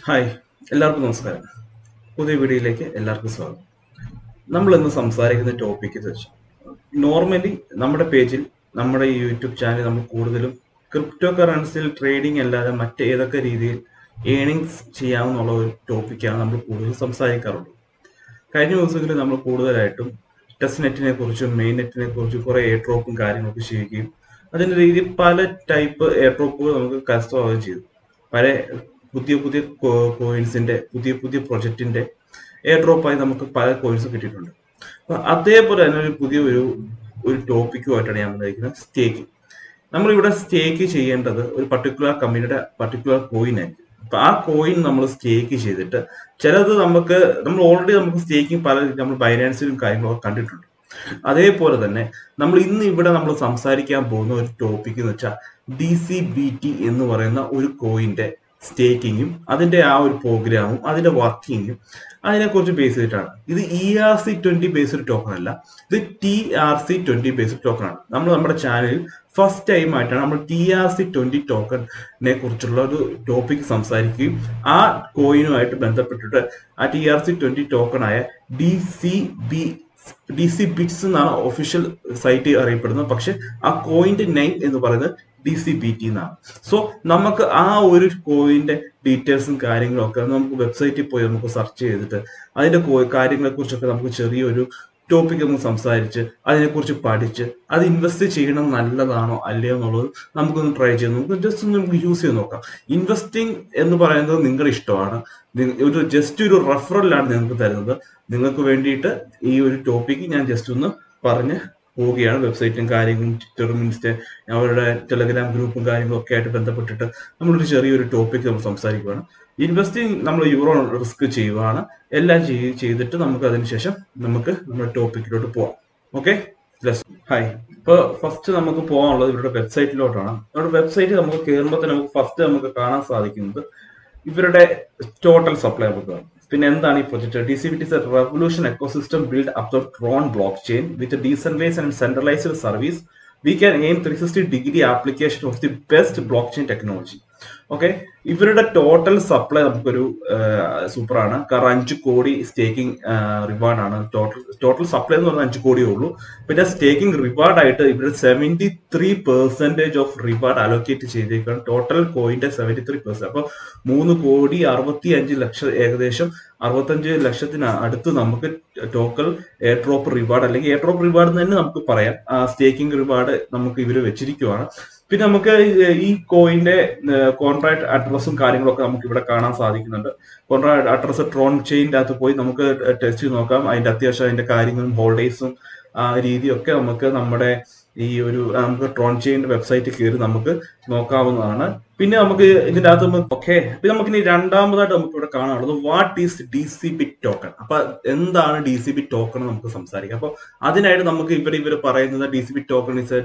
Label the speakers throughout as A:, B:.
A: hi എല്ലാവർക്കും നമസ്കാരം പുതിയ വീഡിയോയിലേക്ക് എല്ലാവർക്കും സ്വാഗതം നമ്മൾ ഇന്ന് സംസാരിക്കുന്ന ടോപ്പിക് എന്ന് വെച്ചാൽ നോർമലി നമ്മുടെ പേജിൽ നമ്മുടെ ഈ യൂട്യൂബ് ചാനൽ നമ്മൾ കൂടുതലും ക്രിപ്റ്റോ കറൻസിയിൽ ട്രേഡിംഗ് അല്ലാതെ മറ്റേതൊക്കെ രീതിയിൽ ഏണിങ്സ് ചെയ്യാമെന്നുള്ള ഒരു ടോപ്പിക്കാണ് നമ്മൾ കൂടുതൽ സംസാരിക്കാറുള്ളത് കഴിഞ്ഞ ദിവസങ്ങളിൽ നമ്മൾ കൂടുതലായിട്ടും ടെസ്റ്റ് നെറ്റിനെ കുറിച്ചും മെയിൻ നെറ്റിനെ കുറിച്ചും കുറെ എയർ ഡ്രോപ്പും കാര്യങ്ങളൊക്കെ ചെയ്യുകയും അതിന്റെ രീതിയിൽ പല ടൈപ്പ് എയർ ഡ്രോപ്പുകൾ നമുക്ക് കരസ്ഥമാവുകയും ചെയ്തു പല പുതിയ പുതിയ കോയിൻസിന്റെ പുതിയ പുതിയ പ്രൊജക്ടിന്റെ എയർ ഡ്രോപ്പായി നമുക്ക് പല കോയിൻസും കിട്ടിയിട്ടുണ്ട് അപ്പൊ അതേപോലെ തന്നെ ഒരു പുതിയ ഒരു ഒരു ടോപ്പിക്കുമായിട്ടാണ് ഞാൻ വന്നിരിക്കുന്നത് സ്റ്റേക്ക് നമ്മളിവിടെ സ്റ്റേക്ക് ചെയ്യേണ്ടത് ഒരു പർട്ടിക്കുലർ കമ്പനിയുടെ പർട്ടിക്കുലർ കോയിൻ ആയിരിക്കും അപ്പൊ ആ കോയിൻ നമ്മൾ സ്റ്റേക്ക് ചെയ്തിട്ട് ചിലത് നമുക്ക് നമ്മൾ ഓൾറെഡി നമുക്ക് സ്റ്റേക്കിംഗ് പല നമ്മൾ ബൈനാൻസിലും കാര്യങ്ങളൊക്കെ കണ്ടിട്ടുണ്ട് അതേപോലെ തന്നെ നമ്മൾ ഇന്ന് ഇവിടെ നമ്മൾ സംസാരിക്കാൻ പോകുന്ന ഒരു ടോപ്പിക് എന്ന് വെച്ചാൽ ഡി സി ബി ടി എന്ന് പറയുന്ന ഒരു കോയിന്റെ സ്റ്റേക്കിങ്ങും അതിന്റെ ആ ഒരു പ്രോഗ്രാമും അതിന്റെ വർക്കിങ്ങും അതിനെക്കുറിച്ച് ബേസ് ചെയ്തിട്ടാണ് ഇത് E R C twenty based token അല്ല ഇത് T R C twenty based token ആണ് നമ്മൾ നമ്മുടെ ചാനലിൽ ഫസ്റ്റ് ടൈം ആയിട്ടാണ് നമ്മൾ ടി ആർ സി ട്വന്റി ടോക്കണിനെ കുറിച്ചുള്ള ഒരു ടോപ്പിക് സംസാരിക്കുകയും ആ കോയിനുമായിട്ട് ബന്ധപ്പെട്ടിട്ട് ആ T R C twenty token ആയ D C B D C bits എന്നാണ് ഒഫീഷ്യൽ സൈറ്റ് അറിയപ്പെടുന്നത് പക്ഷെ ആ കോയിന്റെ നെയിം എന്ന് പറയുന്നത് ഡി സി ബി ടി എന്നാണ് സോ നമുക്ക് ആ ഒരു കോയിന്റെ ഡീറ്റെയിൽസും കാര്യങ്ങളും ഒക്കെ നമുക്ക് വെബ്സൈറ്റിൽ പോയി നമുക്ക് സെർച്ച് ചെയ്തിട്ട് അതിന്റെ കാര്യങ്ങളെ കുറിച്ചൊക്കെ നമുക്ക് ചെറിയൊരു ടോപ്പിക് ഒന്ന് സംസാരിച്ച് അതിനെക്കുറിച്ച് പഠിച്ച് അത് ഇൻവെസ്റ്റ് ചെയ്യണം നല്ലതാണോ അല്ലയോ എന്നുള്ളത് നമുക്കൊന്ന് ട്രൈ ചെയ്ത് നമുക്ക് ജസ്റ്റ് ഒന്ന് നമുക്ക് യൂസ് ചെയ്ത് നോക്കാം ഇൻവെസ്റ്റിംഗ് എന്ന് പറയുന്നത് നിങ്ങളുടെ ഇഷ്ടമാണ് ഒരു ജസ്റ്റ് ഒരു റെഫറലാണ് നിങ്ങൾക്ക് തരുന്നത് നിങ്ങൾക്ക് വേണ്ടിയിട്ട് ഈ ഒരു ടോപ്പിക്ക് ഞാൻ ജസ്റ്റ് ഒന്ന് പറഞ്ഞ് പോവുകയാണ് വെബ്സൈറ്റും കാര്യങ്ങളും ട്വിറ്ററും ഇൻസ്റ്റ അവരുടെ ടെലഗ്രാം ഗ്രൂപ്പും കാര്യങ്ങളും ഒക്കെ ആയിട്ട് ബന്ധപ്പെട്ടിട്ട് നമ്മളൊരു ചെറിയൊരു ടോപ്പിക് നമ്മൾ സംസാരിക്കുകയാണ് ഇൻവെസ്റ്റിംഗ് നമ്മൾ യൂറോ റിസ്ക് ചെയ്യുവാണ് എല്ലാം ചെയ്തിട്ട് നമുക്ക് അതിനുശേഷം നമുക്ക് നമ്മുടെ ടോപ്പിക്കിലോട്ട് പോവാം ഓക്കെ ഹായ് ഇപ്പൊ ഫസ്റ്റ് നമുക്ക് പോകാനുള്ളത് ഇവരുടെ വെബ്സൈറ്റിലോട്ടാണ് ഇവരുടെ വെബ്സൈറ്റ് നമുക്ക് കയറുമ്പോൾ തന്നെ നമുക്ക് ഫസ്റ്റ് നമുക്ക് കാണാൻ സാധിക്കുന്നത് ഇവരുടെ ടോട്ടൽ സപ്ലൈ നമുക്ക് പിന്നെ എന്താണ് ഈ project D C B T revolution ecosystem build up the Tron block chain with decentralise and centralised service we can aim three sixty degree application of the best block chain technology okay ഇവരുടെ total supply നമുക്കൊരു സൂപ്പറാണ് കാരണം അഞ്ച് crore staking റിവാർഡാണ് total total supply എന്ന് പറഞ്ഞാൽ അഞ്ച് കോടിയേ ഉള്ളൂ പിന്നെ സ്റ്റേക്കിംഗ് റിവാർഡ് ആയിട്ട് ഇവരുടെ seventy three percentage of reward allocate ചെയ്തേക്കാണ് ടോട്ടൽ കോയിന്റെ സെവൻറ്റി ത്രീ പെർസെന്റ് അപ്പൊ മൂന്ന് കോടി അറുപത്തി അഞ്ച് ലക്ഷം ഏകദേശം അറുപത്തഞ്ച് ലക്ഷത്തിന് അടുത്ത് നമുക്ക് ടോക്കൽ എയർ ഡ്രോപ്പ് റിവാർഡ് അല്ലെങ്കിൽ എയർ ഡ്രോപ്പ് റിവാർഡ് തന്നെ നമുക്ക് പറയാം സ്റ്റേക്കിംഗ് റിവാർഡ് നമുക്ക് ഇവർ വെച്ചിരിക്കുവാണ് പിന്നെ നമുക്ക് ഈ കോയിന്റെ കോൺട്രാക്ട് അഡ്രസ്സും കാര്യങ്ങളൊക്കെ നമുക്ക് ഇവിടെ കാണാൻ സാധിക്കുന്നുണ്ട് കോൺട്രാക്ട് അഡ്രസ് ട്രോൺ ചെയിൻ്റെ അകത്ത് പോയി നമുക്ക് ടെസ്റ്റ് ചെയ്ത് നോക്കാം അതിന്റെ അത്യാവശ്യം അതിന്റെ കാര്യങ്ങളും ഹോൾഡേഴ്സും ആ രീതിയൊക്കെ നമുക്ക് നമ്മുടെ ഈ ഒരു നമുക്ക് ട്രോൺ ചെയിൻ്റെ വെബ്സൈറ്റിൽ കയറി നമുക്ക് നോക്കാവുന്നതാണ് പിന്നെ നമുക്ക് ഇതിന്റെ അകത്ത് നമുക്ക് ഓക്കെ പിന്നെ നമുക്ക് ഇനി രണ്ടാമതായിട്ട് നമുക്ക് ഇവിടെ കാണാനുള്ളത് what is D C B token അപ്പൊ എന്താണ് ഡി സി ബി ടോക്കൺ നമുക്ക് സംസാരിക്കാം അപ്പൊ അതിനായിട്ട് നമുക്ക് ഇവിടെ ഇവർ പറയുന്നത് D C B token is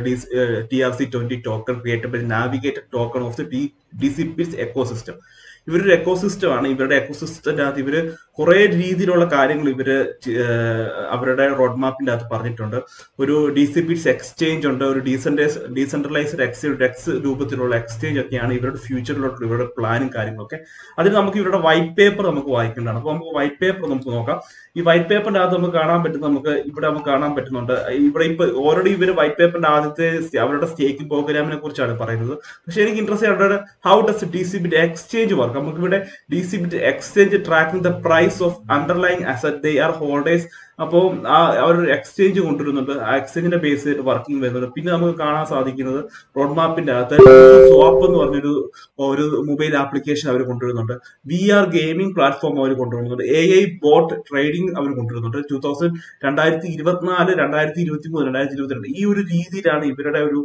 A: T R C twenty token created navigated token of the D C B ecosystem ഇവരൊരു എക്കോസിസ്റ്റം ആണ് ഇവരുടെ എക്കോസിസ്റ്റത്തിന്റെ അകത്ത് ഇവര് കുറെ രീതിയിലുള്ള കാര്യങ്ങൾ ഇവര് അവരുടെ റോഡ് മാപ്പിന്റെ അകത്ത് പറഞ്ഞിട്ടുണ്ട് ഒരു ഡി സി ബിറ്റ്സ് എക്സ്ചേഞ്ച് ഉണ്ട് ഒരു ഡീസെൻറ്റൈസ് ഡീസെൻട്രലൈസ്ഡ് എക്സ് ഡെക്സ് രൂപത്തിലുള്ള എക്സ്ചേഞ്ച് ഒക്കെയാണ് ഇവരുടെ ഫ്യൂച്ചറിലോട്ടുള്ള ഇവരുടെ പ്ലാനും കാര്യങ്ങളൊക്കെ അതിൽ നമുക്ക് ഇവരുടെ വൈറ്റ് പേപ്പർ നമുക്ക് വായിക്കേണ്ടതാണ് അപ്പൊ നമുക്ക് വൈറ്റ് പേപ്പർ നമുക്ക് നോക്കാം ഈ വൈറ്റ് പേപ്പറിന്റെ അകത്ത് നമുക്ക് കാണാൻ പറ്റും നമുക്ക് ഇവിടെ നമുക്ക് കാണാൻ പറ്റുന്നുണ്ട് ഇവിടെ ഇപ്പൊ ഓൾറെഡി ഇവര് വൈറ്റ് പേപ്പറിന്റെ ആദ്യത്തെ അവരുടെ സ്റ്റേക്കിംഗ് പ്രോഗ്രാമിനെ കുറിച്ചാണ് പറയുന്നത് പക്ഷെ എനിക്ക് ഇൻട്രസ്റ്റ് അവരുടെ how does D C bit exchange work നമുക്ക് ഇവിടെ D C bit exchange tracking the price of underlying asset they are holders അപ്പോൾ ആ അവർ എക്സ്ചേഞ്ച് കൊണ്ടുവരുന്നുണ്ട് ആ എക്സ്ചേഞ്ചിന്റെ ബേസ് ചെയ്തിട്ട് വർക്കിംഗ് വരുന്നുണ്ട് പിന്നെ നമുക്ക് കാണാൻ സാധിക്കുന്നത് റോഡ് മാപ്പിന്റെ അകത്ത് സ്വാപ്പ് എന്ന് പറഞ്ഞൊരു ഒരു മൊബൈൽ ആപ്ലിക്കേഷൻ അവർ കൊണ്ടുവരുന്നുണ്ട് വി ആർ ഗെയിമിംഗ് പ്ലാറ്റ്ഫോം അവർ കൊണ്ടുവരുന്നുണ്ട് എ ഐ ബോട്ട് ട്രേഡിംഗ് അവർ കൊണ്ടുവരുന്നുണ്ട് ടൂ തൗസൻഡ് രണ്ടായിരത്തി ഇരുപത്തിനാല് രണ്ടായിരത്തി ഇരുപത്തി മൂന്ന് രണ്ടായിരത്തി ഇരുപത്തിരണ്ട് ഈ ഒരു രീതിയിലാണ് ഇവരുടെ ഒരു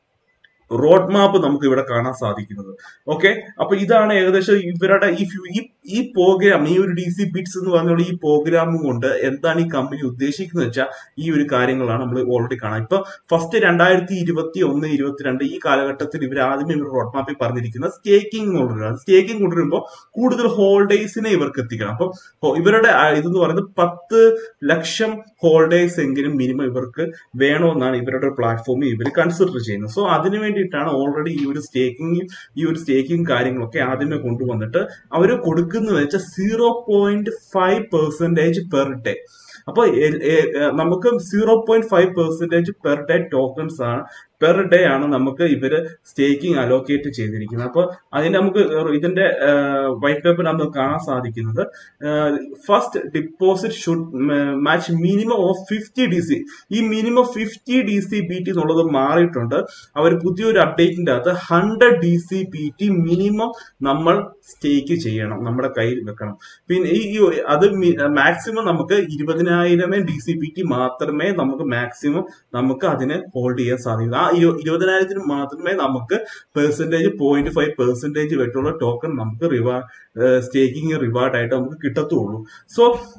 A: റോഡ് മാപ്പ് നമുക്ക് ഇവിടെ കാണാൻ സാധിക്കുന്നത് ഓക്കെ അപ്പൊ ഇതാണ് ഏകദേശം ഇവരുടെ ഈ ഈ പ്രോഗ്രാം ഈ ഒരു ഡി സി ബിറ്റ്സ് എന്ന് പറഞ്ഞുള്ള ഈ പ്രോഗ്രാമും കൊണ്ട് എന്താണ് ഈ കമ്പനി ഉദ്ദേശിക്കുന്നത് വെച്ചാൽ ഈ ഒരു കാര്യങ്ങളാണ് നമ്മൾ ഓൾറെഡി കാണാം ഇപ്പൊ ഫസ്റ്റ് രണ്ടായിരത്തി ഇരുപത്തി ഒന്ന് ഇരുപത്തിരണ്ട് ഈ കാലഘട്ടത്തിൽ ഇവർ ആദ്യമേ ഇവർ റോഡ് മാപ്പിൽ പറഞ്ഞിരിക്കുന്നത് സ്റ്റേക്കിംഗ് കൊണ്ടുവരിക സ്റ്റേക്കിംഗ് കൊണ്ടുവരുമ്പോൾ കൂടുതൽ ഹോൾഡേഴ്സിനെ ഇവർക്ക് എത്തിക്കണം അപ്പൊ ഇവരുടെ ഇതെന്ന് പറയുന്നത് പത്ത് ലക്ഷം ഹോൾഡേഴ്സ് എങ്കിലും മിനിമം ഇവർക്ക് വേണമെന്നാണ് ഇവരുടെ പ്ലാറ്റ്ഫോമിൽ ഇവർ കൺസിഡർ ചെയ്യുന്നത് സോ അതിനുവേണ്ടി വേണ്ടിയിട്ടാണ് ഓൾറെഡി ഈ ഒരു സ്റ്റേക്കിംഗ് ഈ ഒരു സ്റ്റേക്കിംഗ് കാര്യങ്ങളൊക്കെ ആദ്യമേ കൊണ്ടുവന്നിട്ട് അവർ കൊടുക്കുന്ന വെച്ചാൽ zero point five percentage per day അപ്പൊ എ- എ- എ- നമുക്ക് zero point five percentage per day tokens ആണ് പെർ ഡേ ആണ് നമുക്ക് ഇവര് സ്റ്റേക്കിംഗ് അലോക്കേറ്റ് ചെയ്തിരിക്കുന്നത് അപ്പൊ അതിന് നമുക്ക് ഇതിന്റെ വൈറ്റ് പേപ്പർ നമുക്ക് കാണാൻ സാധിക്കുന്നത് first deposit should match minimum of fifty D C ഈ minimum fifty D C B T എന്നുള്ളത് മാറിയിട്ടുണ്ട് അവർ പുതിയൊരു അപ്ഡേറ്റിന്റെ അകത്ത് hundred D C B T minimum നമ്മൾ സ്റ്റേക്ക് ചെയ്യണം നമ്മുടെ കയ്യിൽ വെക്കണം പിന്നെ ഈ ഈ അത് മാക്സിമം നമുക്ക് ഇരുപതിനായിരമേ ഡി സി ബി ടി മാത്രമേ നമുക്ക് മാക്സിമം നമുക്ക് അതിനെ ഹോൾഡ് ചെയ്യാൻ സാധിക്കൂ ആ ഇരു- ഇരുപതിനായിരത്തിന് മാത്രമേ നമുക്ക് പെർസെന്റേജ് പോയിന്റ് ഫൈവ് പെർസെന്റേജ് വെട്ടുള്ള ടോക്കൺ നമുക്ക് റിവാർഡ് സ്റ്റേക്കിംഗ് റിവാർഡായിട്ട് നമുക്ക് കിട്ടത്തുള്ളൂ സോ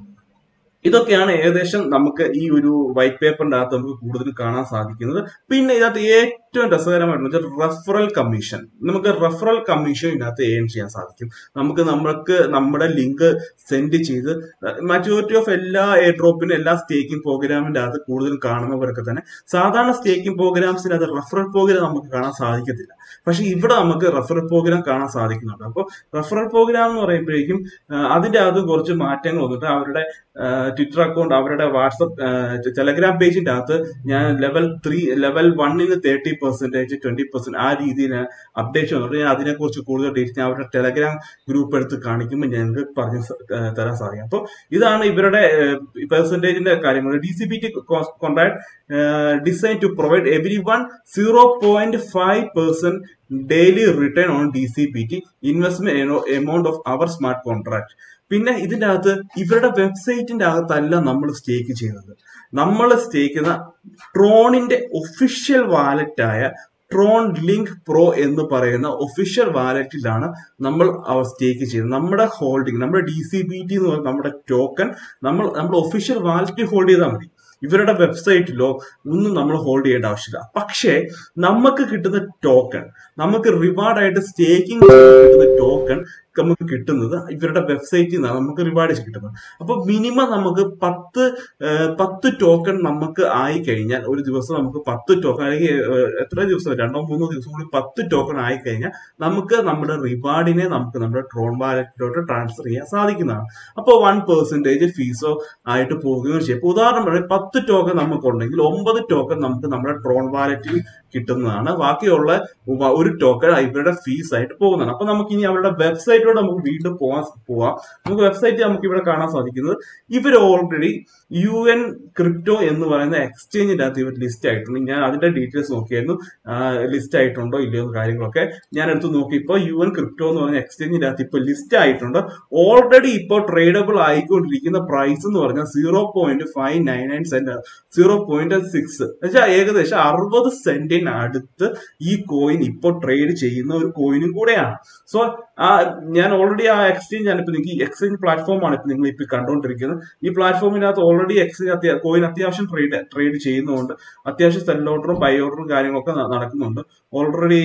A: ഇതൊക്കെയാണ് ഏകദേശം നമുക്ക് ഈ ഒരു വൈറ്റ് പേപ്പറിന്റെ അകത്ത് നമുക്ക് കൂടുതൽ കാണാൻ സാധിക്കുന്നത് പിന്നെ ഇതിനകത്ത് ഏറ്റവും രസകരമായിട്ടുള്ള വെച്ചാൽ റെഫറൽ കമ്മീഷൻ നമുക്ക് റെഫറൽ കമ്മീഷൻ ഇതിനകത്ത് ഏൺ ചെയ്യാൻ സാധിക്കും നമുക്ക് നമ്മൾക്ക് നമ്മുടെ ലിങ്ക് സെൻഡ് ചെയ്ത് മജോറിറ്റി ഓഫ് എല്ലാ എയർ ഡ്രോപ്പിനും എല്ലാ സ്റ്റേക്കിംഗ് പ്രോഗ്രാമിന്റെ അകത്ത് കൂടുതൽ കാണുന്നവരൊക്കെ തന്നെ സാധാരണ സ്റ്റേക്കിംഗ് പ്രോഗ്രാംസിന് അത് റെഫറൽ പ്രോഗ്രാം നമുക്ക് കാണാൻ സാധിക്കത്തില്ല പക്ഷെ ഇവിടെ നമുക്ക് റെഫറൽ പ്രോഗ്രാം കാണാൻ സാധിക്കുന്നുണ്ട് അപ്പോൾ റെഫറൽ പ്രോഗ്രാം എന്ന് പറയുമ്പോഴേക്കും ആ, അതിന്റെ അകത്ത് കുറച്ച് മാറ്റങ്ങൾ വന്നിട്ട് അവരുടെ ട്വിറ്റർ അക്കൗണ്ട് അവരുടെ വാട്സപ്പ് ടെലഗ്രാം പേജിന്റെ അകത്ത് ഞാൻ ലെവൽ ത്രീ ലെവൽ വണ്ണിന് തേർട്ടി പെർസെന്റേജ് ട്വന്റി പെർസെന്റ് ആ രീതിയിൽ അപ്ഡേഷൻ വന്നിട്ട് ഞാൻ അതിനെക്കുറിച്ച് കൂടുതൽ ഡീറ്റെയിൽ ഞാൻ അവരുടെ ടെലഗ്രാം ഗ്രൂപ്പ് എടുത്ത് കാണിക്കുമ്പോൾ ഞങ്ങൾക്ക് പറഞ്ഞു സ- ആ, തരാൻ സാധിക്കും അപ്പോൾ ഇതാണ് ഇവരുടെ പെർസെന്റേജിന്റെ കാര്യങ്ങൾ D C B T contract design to provide every one zero point five percent daily return on D C B T investment amount of അവർ സ്മാർട്ട് കോൺട്രാക്ട് പിന്നെ ഇതിന്റെ അകത്ത് ഇവരുടെ വെബ്സൈറ്റിന്റെ അകത്തല്ല നമ്മൾ സ്റ്റേക്ക് ചെയ്യുന്നത് നമ്മൾ സ്റ്റേക്ക് ചെയ്യുന്ന ട്രോണിന്റെ ഒഫീഷ്യൽ വാലറ്റായ ട്രോൺ ലിങ്ക് പ്രോ എന്ന് പറയുന്ന ഒഫീഷ്യൽ വാലറ്റിലാണ് നമ്മൾ അവർ സ്റ്റേക്ക് ചെയ്യുന്നത് നമ്മുടെ ഹോൾഡിംഗ് നമ്മുടെ ഡി സി ബി ടി എന്ന് പറയുന്ന നമ്മുടെ ടോക്കൺ നമ്മൾ നമ്മുടെ ഒഫീഷ്യൽ വാലറ്റിൽ ഹോൾഡ് ചെയ്താൽ മതി ഇവരുടെ വെബ്സൈറ്റിലോ ഒന്നും നമ്മൾ ഹോൾഡ് ചെയ്യേണ്ട ആവശ്യമില്ല പക്ഷേ നമുക്ക് കിട്ടുന്ന ടോക്കൺ നമുക്ക് റിവാർഡായിട്ട് സ്റ്റേക്കിംഗ് കിട്ടുന്ന ടോക്കൺ നമുക്ക് കിട്ടുന്നത് ഇവരുടെ വെബ്സൈറ്റിൽ നിന്നാണ് നമുക്ക് റിവാർഡ് കിട്ടുന്നത് അപ്പൊ മിനിമം നമുക്ക് പത്ത് ഏഹ്, പത്ത് ടോക്കൺ നമുക്ക് ആയി കഴിഞ്ഞാൽ ഒരു ദിവസം നമുക്ക് പത്ത് ടോക്കൺ അല്ലെങ്കിൽ ഏഹ്, എത്ര ദിവസം രണ്ടോ മൂന്നോ ദിവസം കൂടി പത്ത് ടോക്കൺ ആയി കഴിഞ്ഞാൽ നമുക്ക് നമ്മുടെ റിവാർഡിനെ നമുക്ക് നമ്മുടെ ട്രോൺ വാലറ്റിലോട്ട് ട്രാൻസ്ഫർ ചെയ്യാൻ സാധിക്കുന്നതാണ് അപ്പോൾ വൺ പെർസെന്റേജ് ഫീസോ ആയിട്ട് പോവുകയും ചെയ്യും ഇപ്പൊ ഉദാഹരണം പറയാം പത്ത് ടോക്കൺ നമുക്കുണ്ടെങ്കിൽ ഒമ്പത് ടോക്കൺ നമുക്ക് നമ്മുടെ ട്രോൺ വാലറ്റിൽ കിട്ടുന്നതാണ് ബാക്കിയുള്ള ഉപ- ഒരു ടോക്കൺ ഇവരുടെ ഫീസ് ആയിട്ട് പോകുന്നതാണ് അപ്പൊ നമുക്ക് ഇനി അവരുടെ വെബ്സൈറ്റിലൂടെ നമുക്ക് വീണ്ടും പോവാൻ പോവാം നമുക്ക് വെബ്സൈറ്റ് നമുക്ക് ഇവിടെ കാണാൻ സാധിക്കുന്നത് ഇവർ ഓൾറെഡി യു എൻ ക്രിപ്റ്റോ എന്ന് പറയുന്ന എക്സ്ചേഞ്ചിന്റെ അകത്ത് ഇവർ ലിസ്റ്റ് ആയിട്ടുണ്ട് ഞാൻ അതിന്റെ ഡീറ്റെയിൽസ് നോക്കിയായിരുന്നു ലിസ്റ്റ് ആയിട്ടുണ്ടോ ഇല്ലയോ എന്ന് കാര്യങ്ങളൊക്കെ ഞാൻ എടുത്ത് നോക്കിയപ്പോൾ യു എൻ ക്രിപ്റ്റോ എന്ന് പറയുന്ന എക്സ്ചേഞ്ചിന്റെ അകത്ത് ഇപ്പോൾ ലിസ്റ്റ് ആയിട്ടുണ്ട് ഓൾറെഡി ഇപ്പോൾ ട്രേഡബിൾ ആയിക്കൊണ്ടിരിക്കുന്ന പ്രൈസ് എന്ന് പറഞ്ഞാൽ zero point five nine nine cent zero point six വെച്ചാൽ ഏകദേശം അറുപത് സെന്റിന് അടുത്ത് ഈ കോയിൻ ഇപ്പോൾ ട്രേഡ് ചെയ്യുന്ന ഒരു കോയിനും കൂടെയാണ് സോ ആ ഞാൻ ഓൾറെഡി ആ എക്സ്ചേഞ്ച് ആണ് ഇപ്പൊ നിങ്ങൾക്ക് എക്സ്ചേഞ്ച് പ്ലാറ്റ്ഫോം ആണ് ഇപ്പൊ നിങ്ങൾ ഇപ്പൊ കണ്ടുകൊണ്ടിരിക്കുന്നത് ഈ പ്ലാറ്റ്ഫോമിനകത്ത് ഓൾറെഡി എക്സ്ചേഞ്ച് കോയിൻ അത്യാവശ്യം ട്രേഡ് ട്രേഡ് ചെയ്യുന്നുണ്ട് അത്യാവശ്യം സെൽ ഓർഡറും ബൈ ഓർഡറും കാര്യങ്ങളൊക്കെ ന- നടക്കുന്നുണ്ട് ഓൾറെഡി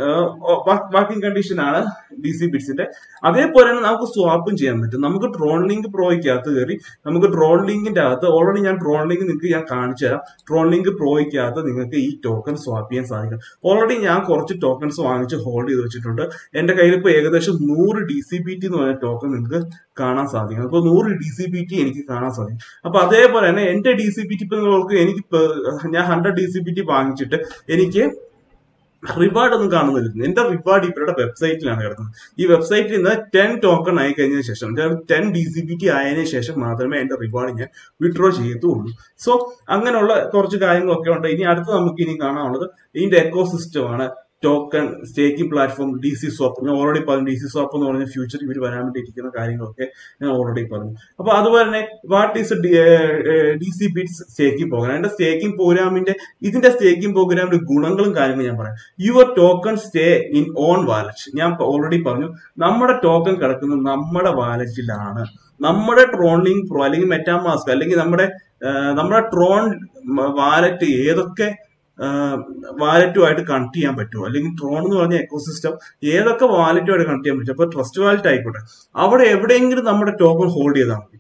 A: വർക്കിംഗ് കണ്ടീഷൻ ആണ് ഡി സി ബിറ്റ്സിന്റെ അതേപോലെ തന്നെ നമുക്ക് സ്വാപ്പും ചെയ്യാൻ പറ്റും നമുക്ക് ട്രോൺ ലിങ്ക് പ്രോയ്ക്കകത്ത് കയറി നമുക്ക് ട്രോൺ ലിങ്കിന്റെ അകത്ത് ഓൾറെഡി ഞാൻ ട്രോൺ ലിങ്ക് നിങ്ങൾക്ക് ഞാൻ കാണിച്ചു തരാം ട്രോൺ ലിങ്ക് പ്രോയ്ക്കകത്ത് നിങ്ങൾക്ക് ഈ ടോക്കൺ സ്വാപ്പ് ചെയ്യാൻ സാധിക്കും ഓൾറെഡി ഞാൻ കുറച്ച് ടോക്കൺസ് വാങ്ങിച്ച് ഹോൾഡ് ചെയ്ത് വെച്ചിട്ടുണ്ട് എന്റെ കയ്യിൽ ഇപ്പോൾ ഏകദേശം നൂറ് ഡി സി ബി ടി എന്ന് പറയുന്ന ടോക്കൺ നിങ്ങൾക്ക് കാണാൻ സാധിക്കും അപ്പോൾ നൂറ് ഡി സി ബി ടി എനിക്ക് കാണാൻ സാധിക്കും അപ്പൊ അതേപോലെ തന്നെ എന്റെ ഡി സി ബി ടി ഇപ്പൊ നിങ്ങൾക്ക് എനിക്ക് ഇപ്പൊ ഞാൻ hundred D C B T വാങ്ങിച്ചിട്ട് എനിക്ക് റിവാർഡ് ഒന്നും കാണുന്നില്ല എന്റെ റിവാർഡ് ഇവരുടെ വെബ്സൈറ്റിലാണ് കിടക്കുന്നത് ഈ വെബ്സൈറ്റിൽ നിന്ന് ടെൻ ടോക്കൺ ആയി കഴിഞ്ഞതിന് ശേഷം ten D C B T ആയതിനു ശേഷം മാത്രമേ എന്റെ റിവാർഡ് ഞാൻ വിഡ്രോ ചെയ്യത്തുള്ളൂ സോ അങ്ങനെയുള്ള കുറച്ച് കാര്യങ്ങളൊക്കെ ഉണ്ട് ഇനി അടുത്ത് നമുക്ക് ഇനി കാണാനുള്ളത് ഇതിന്റെ എക്കോ സിസ്റ്റം ആണ് token staking platform D C swap ഞാൻ ഓൾറെഡി പറഞ്ഞു ഡി സി സ്വാപ്പ് എന്ന് പറഞ്ഞ ഫ്യൂച്ചർ ഇവർ വരാൻ വേണ്ടി ഇരിക്കുന്ന കാര്യങ്ങളൊക്കെ ഞാൻ ഓൾറെഡി പറഞ്ഞു അപ്പൊ അതുപോലെ തന്നെ what is D C bits staking program എന്റെ സ്റ്റേക്കിംഗ് പ്രോഗ്രാമിന്റെ ഇതിന്റെ സ്റ്റേക്കിംഗ് പ്രോഗ്രാമിന്റെ ഗുണങ്ങളും കാര്യങ്ങളും ഞാൻ പറയാം your token stay in on wallet ഞാൻ ഓൾറെഡി പറഞ്ഞു നമ്മുടെ ടോക്കൺ കിടക്കുന്നത് നമ്മുടെ വാലറ്റിലാണ് നമ്മുടെ ട്രോൺ ലിങ്ക് പ്രോ അല്ലെങ്കിൽ മെറ്റാമാസ്ക് അല്ലെങ്കിൽ നമ്മുടെ ആ, നമ്മുടെ ട്രോൺ വാലറ്റ് ഏതൊക്കെ വാലറ്റുമായിട്ട് കണക്ട് ചെയ്യാൻ പറ്റുമോ അല്ലെങ്കിൽ ട്രോൺ എന്ന് പറഞ്ഞ എക്കോസിസ്റ്റം ഏതൊക്കെ വാലറ്റുമായിട്ട് കണക്ട് ചെയ്യാൻ പറ്റും അപ്പൊ ട്രസ്റ്റ് വാലറ്റ് ആയിക്കോട്ടെ അവിടെ എവിടെയെങ്കിലും നമ്മുടെ ടോക്കൺ ഹോൾഡ് ചെയ്താൽ മതി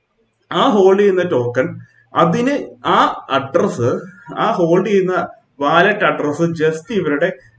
A: ആ ഹോൾഡ് ചെയ്യുന്ന ടോക്കൺ അതിന് ആ അഡ്രസ്സ് ആ ഹോൾഡ് ചെയ്യുന്ന വാലറ്റ് അഡ്രസ്സ് ജസ്റ്റ് ഇവരുടെ